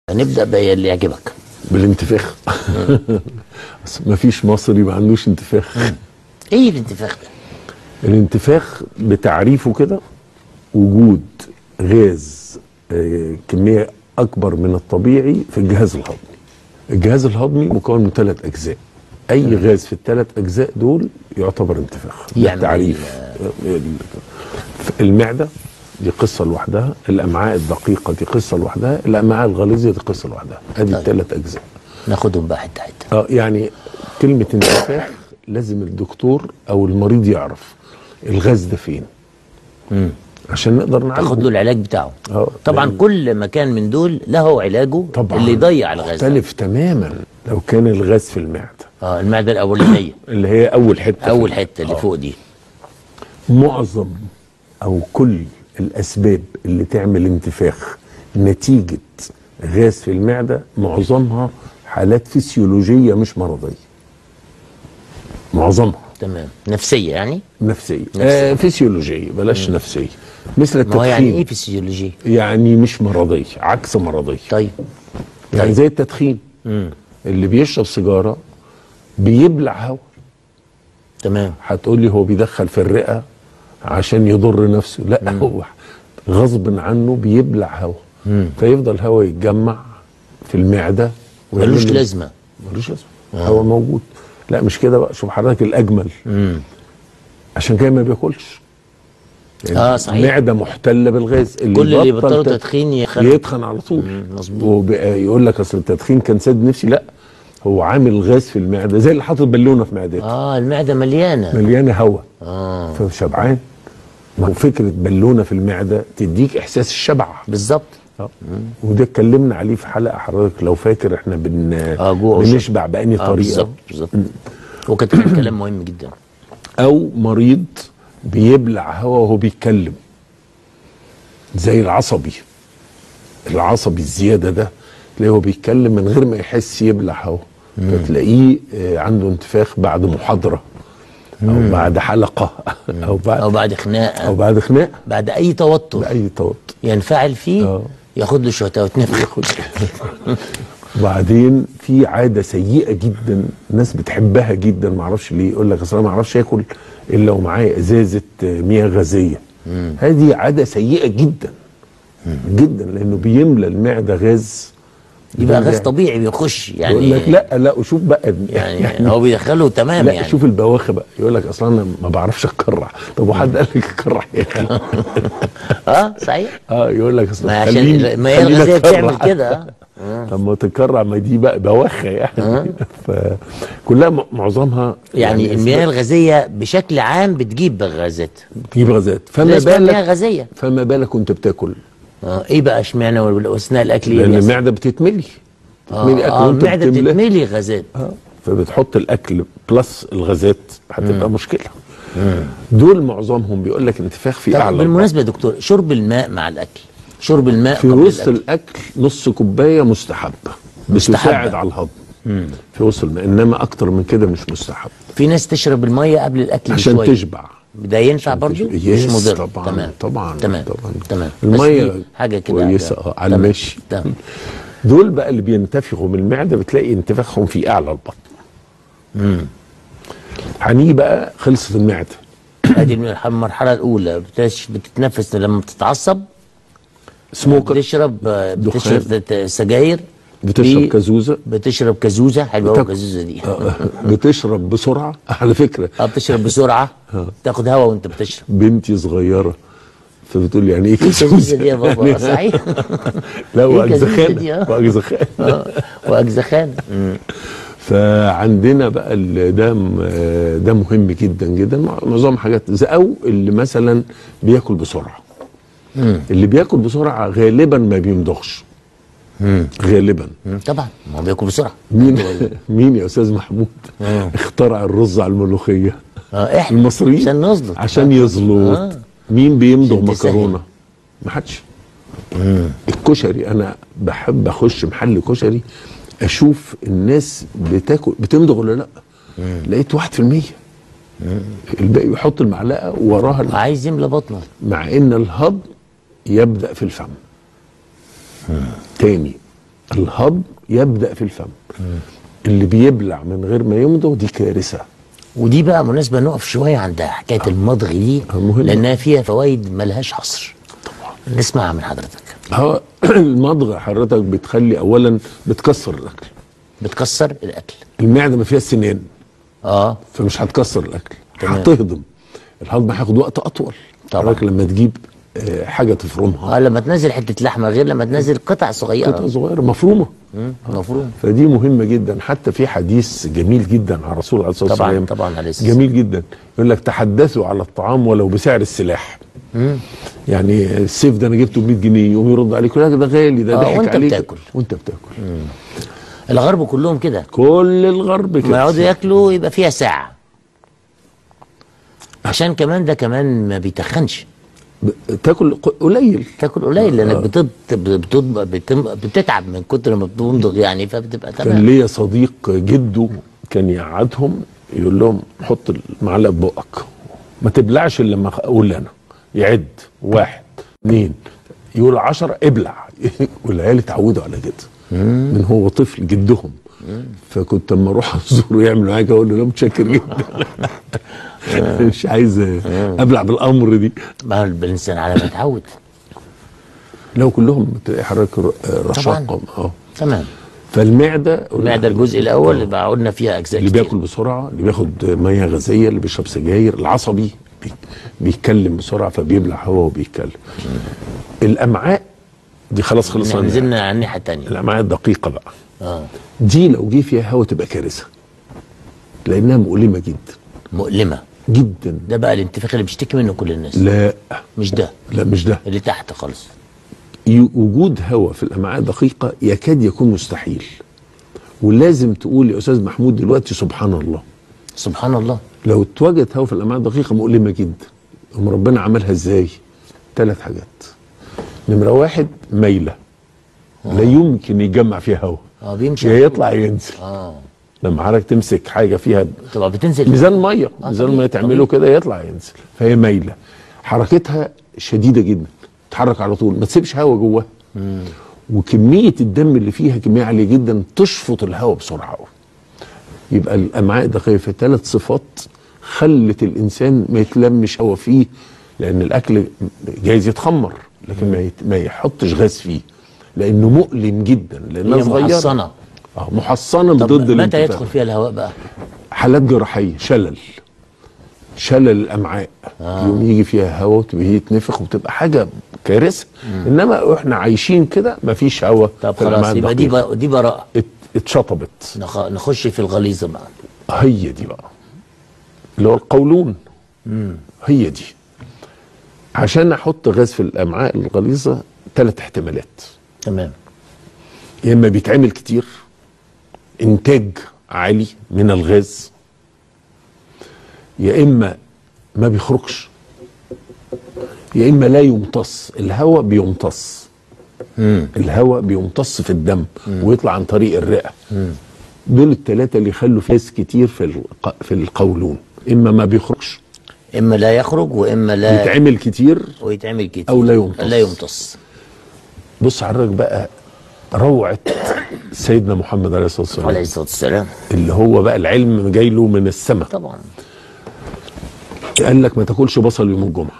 هنبدا بايه اللي يعجبك بالانتفاخ بس ما فيش مصري ما عندوش انتفاخ ايه الانتفاخ ده الانتفاخ بتعريفه كده وجود غاز آه، كميه اكبر من الطبيعي في الجهاز الهضمي الجهاز الهضمي مكون من ثلاث اجزاء اي غاز في الثلاث اجزاء دول يعتبر انتفاخ ده يعني التعريف ال- المعده دي قصه لوحدها الامعاء الدقيقه دي قصه لوحدها الامعاء الغليظه دي قصه لوحدها ادي طيب. الثلاث اجزاء ناخدهم بقى حته حته اه يعني كلمة انتفاخ لازم الدكتور او المريض يعرف الغاز ده فين عشان نقدر تاخد نعالجه له العلاج بتاعه اه طبعا لأن- كل مكان من دول له علاجه طبعا اللي يضيع الغاز ده. مختلف تماما لو كان الغاز في المعدة اه المعده الاولانيه اللي هي اول حتة في اول المعدة. حته اللي آه. فوق دي معظم او كل الاسباب اللي تعمل انتفاخ نتيجة غاز في المعدة معظمها حالات فسيولوجية مش مرضية معظمها تمام نفسيه يعني نفسية آه فسيولوجية بلاش نفسية مثل ما هو التدخين يعني ايه فسيولوجي يعني مش مرضية عكس مرضية طيب يعني طيب. زي التدخين اللي بيشرب سيجارة بيبلع هوا تمام هتقول لي هو بيدخل في الرئة عشان يضر نفسه لا هو غصب عنه بيبلع هوا فيفضل الهوا يتجمع في المعدة ويعمل ملوش له- لازمه ملوش لازمة هوا موجود لا مش كده بقى شوف حضرتك الأجمل عشان كده ما بياكلش اه صحيح المعده محتله بالغاز اللي كل اللي يبطل يبطلوا تد- تدخين يخلوا يتخن على طول مظبوط. وبقى يقول لك اصل التدخين كان سد نفسي لا هو عامل غاز في المعده زي اللي حاطط بالونه في معدته اه المعده مليانه مليانه هواء اه فشبعان ما هو فكره بالونه في المعده تديك احساس الشبع بالظبط آه. وده اتكلمنا عليه في حلقه حضرتك لو فاكر احنا بن آه، جوع وشبع. بنشبع بأني اه طريقه بالظبط بالظبط وكانت كلام مهم جدا او مريض بيبلع هوا وهو بيتكلم زي العصبي العصبي الزياده ده تلاقيه هو بيتكلم من غير ما يحس يبلع هوا فتلاقيه آه، عنده انتفاخ بعد محاضره او بعد حلقه او بعد او بعد خناقه او بعد خناقه بعد اي توتر باي توتر ينفعل فيه آه. ياخد له شويه ويتنفخ وبعدين في عاده سيئه جدا الناس بتحبها جدا ما اعرفش ليه يقول لك اصل انا ما اعرفش اكل الا ومعايا ازازه آه، مياه غازيه هذه عاده سيئه جدا جدا لانه بيملى المعده غاز يبقى غاز يعني طبيعي بيخش يقول يعني لك لا لا وشوف بقى يعني, هو بيدخله تمام لا يعني شوف البواخه بقى يقول لك اصلا انا ما بعرفش اتكرع طب وحد قال لك اتكرع يا اخي اه صحيح اه يقول لك اصل ما عشان خليني- المياه خليني الغازيه أتكرع. بتعمل كده آه. لما تتكرع ما دي بقى بواخه يعني فكلها م- معظمها يعني المياه أسباب- الغازيه بشكل عام بتجيب غازات بتجيب غازات فما لازم مياه بالك غازيه فما بالك وانت بتاكل اه ايه بقى اشمعنى واثناء الاكل ايه لان بيحصل؟ المعده بتتملي اه, بتتملي اكل آه وانت المعده بتملاه. بتتملي غازات آه. فبتحط الاكل بلس الغازات هتبقى مشكله دول معظمهم بيقول لك انتفاخ في طب اعلى بالمناسبه يا دكتور شرب الماء مع الاكل شرب الماء في قبل وسط الأكل. الاكل نص كوبايه مستحبه مستحبة. بتساعد على الهضم في وسط الماء انما اكتر من كده مش مستحب في ناس تشرب الميه قبل الاكل عشان بشوية. تشبع ده ينفع برضو تشبع. مش يس مضر طبعا تمام طبعا تمام طبعا تمام بس الميه دي حاجه كده كويسه حاجة- اه على تمام. المشي تمام دول بقى اللي بينتفخوا من المعده بتلاقي انتفاخهم في اعلى البطن هنيجي بقى خلصت المعده ادي من الح- المرحله الاولى بتش بتتنفس لما بتتعصب سموكر بتشرب آه، دخان. بتشرب ت- سجاير بتشرب بي- كازوزه بتشرب كازوزه حلوه قوي بتاكل. الكازوزه دي آه، بتشرب بسرعه على فكره اه بتشرب بسرعه تاخد هوا وانت بتشرب بنتي صغيره فبتقول لي يعني ايه ايه الكازوزه دي يا بابا يعني صحيح لا إيه الكازوزة دي، واجزخانه آه؟ واجزخانه اه واجزخان فعندنا بقى ال- ده م- ده مهم جدا جدا مع- معظم حاجات زي او اللي مثلا بياكل بسرعه اللي بياكل بسرعه غالبا ما بيمضغش غالبا مم، طبعا ما هو بياكل بسرعه مين مين يا استاذ محمود اخترع الرز على الملوخيه اه احنا المصريين عشان نظبط عشان يظلط آه. مين بيمضغ عشان تسهل. مكرونه ما حدش الكشري انا بحب اخش محل كشري اشوف الناس بتاكل بتمضغ ولا لا لقيت واحد في المية الباقي بيحط المعلقه وراها ال- عايز يملى بطنه مع ان الهضم يبدا في الفم تاني الهضم يبدا في الفم اللي بيبلع من غير ما يمضغ دي كارثه ودي بقى مناسبة نقف شوية عند حكاية المضغ دي آه، مهمة. لأنها فيها فوائد ملهاش حصر طبعا نسمعها من حضرتك هو المضغ حضرتك بتخلي اولا بتكسر الاكل بتكسر الأكل المعده ما فيها سنان اه فمش هتكسر الاكل تمام. هتهضم الهضم هياخد وقت اطول طبعا. حضرتك لما تجيب آه، حاجه تفرمها اه لما تنزل حتة لحمة غير لما تنزل قطع صغيرة قطعه صغيره مفرومه مم، مفروض فدي مهمه جدا حتى في حديث جميل جدا عن الرسول عليه الصلاه طبعاً، والسلام طبعاً عليه الصلاة جميل جدا يقول لك تحدثوا على الطعام ولو بسعر السلاح يعني السيف ده انا جبته ب 100 جنيه يقوم يرد عليك يقول لك ده غالي ده آه، ضحك وأنت عليك بتاكل. وانت بتاكل الغرب كلهم كده كل الغرب لما كده يقعدوا ياكلوا يبقى فيها ساعة عشان كمان ده كمان ما بيتخنش ب- تاكل ق- قليل تاكل قليل لانك بتط... بتط... بتم... بتتعب من كتر ما بتمضغ يعني فبتبقى كان تمام ليا صديق جده كان يقعدهم يقول لهم حط المعلقه في بقك ما تبلعش الا لما اقول انا يعد واحد اثنين يقول عشرة ابلع والعيال اتعودوا على كده من هو طفل جدهم فكنت اما اروح ازوره يعمل معايا كده اقول له لا متشكر جدا مش عايز ابلع بالامر دي ما هو الانسان على ما يتعود لو كلهم تلاقي حضرتك ر- رشاقه اه تمام فالمعده المعده الجزء الاول اللي بقى قلنا فيها اجزاء اللي كتير. بياكل بسرعه اللي بياخد ميه غازيه اللي بيشرب سجاير العصبي بي- بيتكلم بسرعه فبيبلع هواء وبيتكلم الامعاء دي خلاص خلصنا إحنا منها. نزلنا على الناحيه الثانيه الامعاء الدقيقه بقى اه دي لو جه فيها هواء تبقى كارثه لانها مؤلمه جدا مؤلمه جدا ده بقى الانتفاخ اللي بيشتكي منه كل الناس لا مش ده لا مش ده اللي تحت خالص ي- وجود هواء في الامعاء الدقيقه يكاد يكون مستحيل ولازم تقول يا استاذ محمود دلوقتي سبحان الله سبحان الله لو اتوجد هواء في الامعاء الدقيقه مؤلمه جدا أم ربنا عملها ازاي ثلاث حاجات نمره واحد ميله لا يمكن يجمع فيها هواء اه بيمشي يا يطلع يا ينزل اه لما حضرتك تمسك حاجه فيها تبقى بتنزل ميزان ميه آه، ميزان طبيعي، ميه تعمله كده يطلع ينزل فهي مايله حركتها شديده جدا تتحرك على طول ما تسيبش هواء جواها وكميه الدم اللي فيها كميه عاليه جدا تشفط الهواء بسرعه قوي يبقى الامعاء الدقيقه في ثلاث صفات خلت الانسان ما يتلمش هواء فيه لان الاكل جايز يتخمر لكن ما, يت... ما يحطش غاز فيه لانه مؤلم جدا لانها هي صغيره محصنة. اه محصنه طب ضد متى الانتفاخ يدخل فيها الهواء بقى حالات جراحيه شلل شلل الامعاء آه. يوم يجي فيها هواء وتبقى هي تنفخ وتبقى حاجه كارثه انما واحنا عايشين كده مفيش هواء طب في الأمعاء خلاص يبقى دي الدقيقة. بقى دي براءه ات- اتشطبت نخ... نخش في الغليظه بقى هي دي بقى اللي هو القولون هي دي عشان احط غاز في الامعاء الغليظه ثلاث احتمالات تمام يا اما بيتعمل كتير انتاج عالي من الغاز يا اما ما بيخرجش يا اما لا يمتص الهواء بيمتص الهواء بيمتص في الدم ويطلع عن طريق الرئه دول الثلاثه اللي يخلوا فاس كتير في الق- في القولون اما ما بيخرجش اما لا يخرج واما لا يتعمل كتير ويتعمل كتير أو لا يمتص. لا يمتص بص حضرتك بقى روعه سيدنا محمد عليه الصلاه والسلام عليه الصلاه والسلام اللي هو بقى العلم جاي له من السماء طبعا قال لك ما تاكلش بصل يوم الجمعه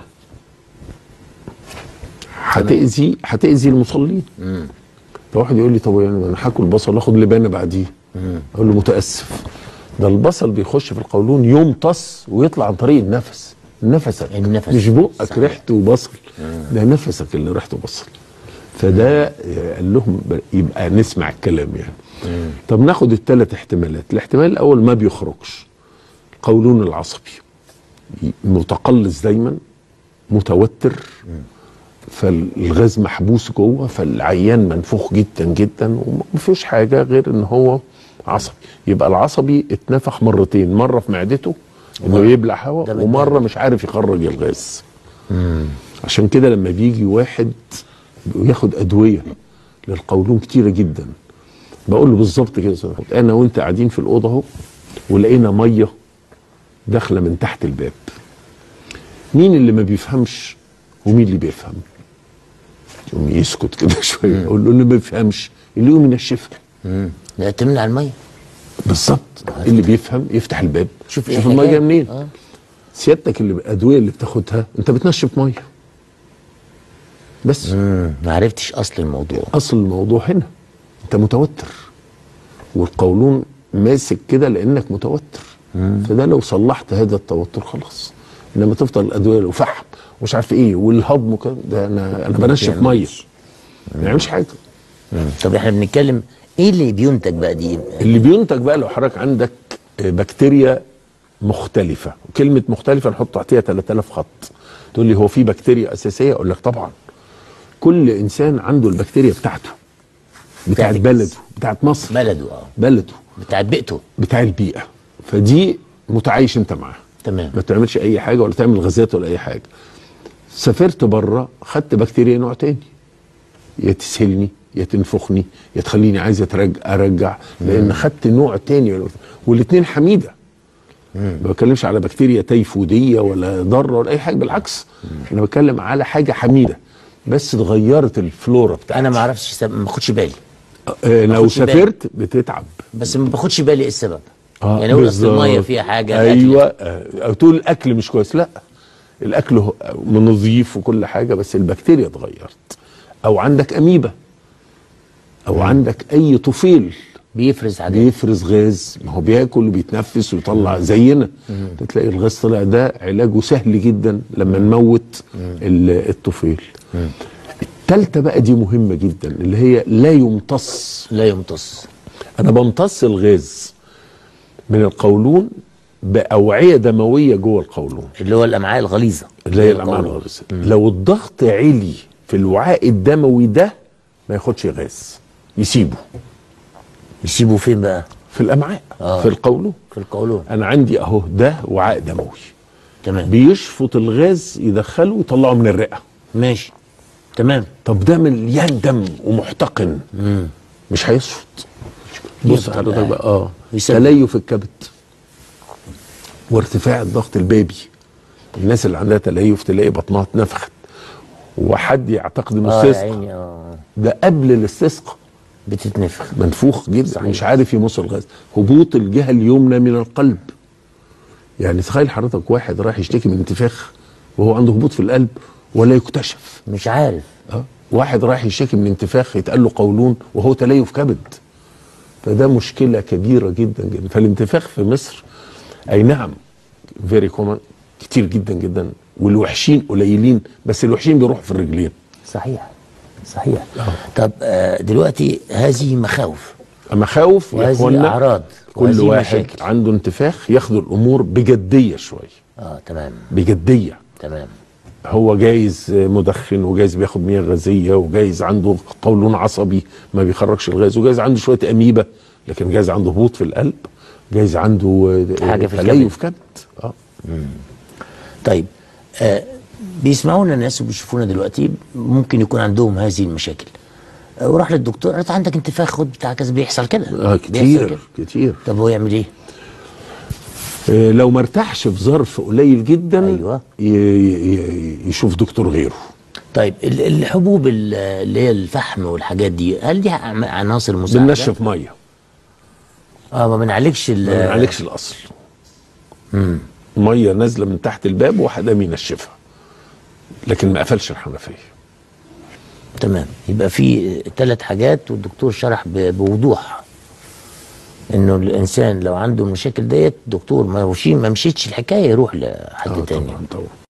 هتاذي هتاذي المصلين فواحد يقول لي طب يعني انا هاكل بصل اخد لبانه بعديه اقول له متاسف ده البصل بيخش في القولون يمتص ويطلع عن طريق النفس نفسك النفس. مش بقك صحيح. ريحته بصل ده نفسك اللي ريحته بصل فده قال لهم ب- يبقى نسمع الكلام يعني طب ناخد الثلاث احتمالات الاحتمال الاول ما بيخرجش قولون العصبي متقلص دايما متوتر فالغاز محبوس جوه فالعيان منفوخ جدا جدا ومفيش حاجه غير ان هو عصبي يبقى العصبي اتنفخ مرتين مره في معدته انه يبلع ده هواء من ومره مش عارف يخرج الغاز عشان كده لما بيجي واحد ياخد ادويه للقولون كتيره جدا بقول له بالظبط كده يا أستاذ محمود، انا وانت قاعدين في الاوضه اهو ولقينا ميه داخله من تحت الباب مين اللي ما بيفهمش ومين اللي بيفهم يقوم يسكت كده شويه اقول له اللي ما بيفهمش يلاقيهم ينشفها مم. لا تمنع الميه بالظبط اللي بيفهم يفتح الباب شوف ايه شوف الميه الحكاية. جايه منين آه. سيادتك اللي الادويه اللي بتاخدها انت بتنشف ميه بس مم. ما عرفتش اصل الموضوع اصل الموضوع هنا انت متوتر والقولون ماسك كده لانك متوتر فده لو صلحت هذا التوتر خلاص انما تفضل الادويه لو فحم ومش عارف ايه والهضم كده ده انا انا بنشف ميه بيعملش. ما يعملش حاجه مم. طب احنا بنتكلم ايه اللي بينتج بقى دي اللي بينتج بقى لو حضرتك عندك بكتيريا مختلفة كلمة مختلفة نحط تحتها 3000 خط تقول لي هو في بكتيريا أساسية أقول لك طبعا كل إنسان عنده البكتيريا بتاعته بتاعت بتاعت بلده بتاعت مصر بلده اه بلده بتاع بيئته بتاع البيئة فدي متعايش أنت معاها تمام ما تعملش أي حاجة ولا تعمل غازات ولا أي حاجة سافرت بره خدت بكتيريا نوع تاني يا تسهلني يا تنفخني يا تخليني عايز أترجع ارجع لان خدت نوع تاني والاثنين حميده ما بتكلمش على بكتيريا تيفوديه ولا ضاره ولا اي حاجه بالعكس انا بتكلم على حاجه حميده بس اتغيرت الفلورا بتاعتي انا ما اعرفش السبب ما باخدش بالي آه لو باخدش بالي. سافرت بتتعب بس ما باخدش بالي ايه السبب آه يعني اقول اصل بالظبط. الميه فيها حاجه ايوه الأكل. آه، او تقول الاكل مش كويس لا الاكل هو- نظيف وكل حاجه بس البكتيريا اتغيرت او عندك اميبا او عندك اي طفيل بيفرز حاجات بيفرز غاز ما هو بياكل وبيتنفس ويطلع زينا تلاقي الغاز طلع ده علاجه سهل جدا لما نموت ال- الطفيل التالتة بقى دي مهمة جدا اللي هي لا يمتص لا يمتص انا بمتص الغاز من القولون باوعيه دمويه جوه القولون اللي هو الامعاء الغليظه اللي هي الامعاء الغليظه لو الضغط عالي في الوعاء الدموي ده ما ياخدش غاز يسيبه يسيبوا فين بقى في الامعاء آه. في القولون في القولون انا عندي اهو ده وعاء دموي تمام بيشفط الغاز يدخله ويطلعه من الرئه ماشي تمام طب ده مليان دم ومحتقن مش هيشفط بص يفضل حضرتك قاعد. بقى اه يسبب. تليف الكبد وارتفاع الضغط البابي الناس اللي عندها تليف تلاقي بطنها اتنفخت وحد يعتقد انه اه يا استسقى عيني اه ده قبل الاستسقاء بتتنفخ منفوخ جدا صحيح. مش عارف يمص الغاز هبوط الجهه اليمنى من القلب يعني تخيل حضرتك واحد رايح يشتكي من انتفاخ وهو عنده هبوط في القلب ولا يكتشف مش عارف اه واحد رايح يشتكي من انتفاخ يتقال له قولون وهو تليف كبد فده مشكله كبيره جدا جدا فالانتفاخ في مصر اي نعم فيري كومن كتير جدا جدا والوحشين قليلين بس الوحشين بيروحوا في الرجلين صحيح صحيح طب آه دلوقتي هذه مخاوف مخاوف يا وهذه اخوانا أعراض كل وهذه واحد مشاكل. عنده انتفاخ ياخدوا الامور بجديه شويه اه تمام بجديه تمام هو جايز مدخن وجايز بياخد مياه غازيه وجايز عنده قولون عصبي ما بيخرجش الغاز وجايز عنده شويه اميبا لكن جايز عنده هبوط في القلب جايز عنده حاجة في تليف كبد اه طيب آه بيسمعونا الناس وبيشوفونا دلوقتي ممكن يكون عندهم هذه المشاكل آه وراح للدكتور قالت عندك انتفاخ خد بتاع كذا بيحصل كده اه بيحصل كتير كده. كتير طب هو يعمل ايه؟ آه لو ما ارتاحش في ظرف قليل جدا أيوة. ي- ي- يشوف دكتور غيره طيب ال- الحبوب ال- اللي هي الفحم والحاجات دي هل دي عم- عناصر مساعده؟ بننشف ميه اه ما بنعالجش ال- ما بنعالجش الاصل ميه نازله من تحت الباب وواحد قام ينشفها لكن ما قفلش الحنفيه تمام يبقى في ثلاث حاجات والدكتور شرح ب- بوضوح انه الانسان لو عنده المشاكل ديت دكتور ما وشي ما مشيتش الحكايه يروح لحد اه تاني طبعا طبعا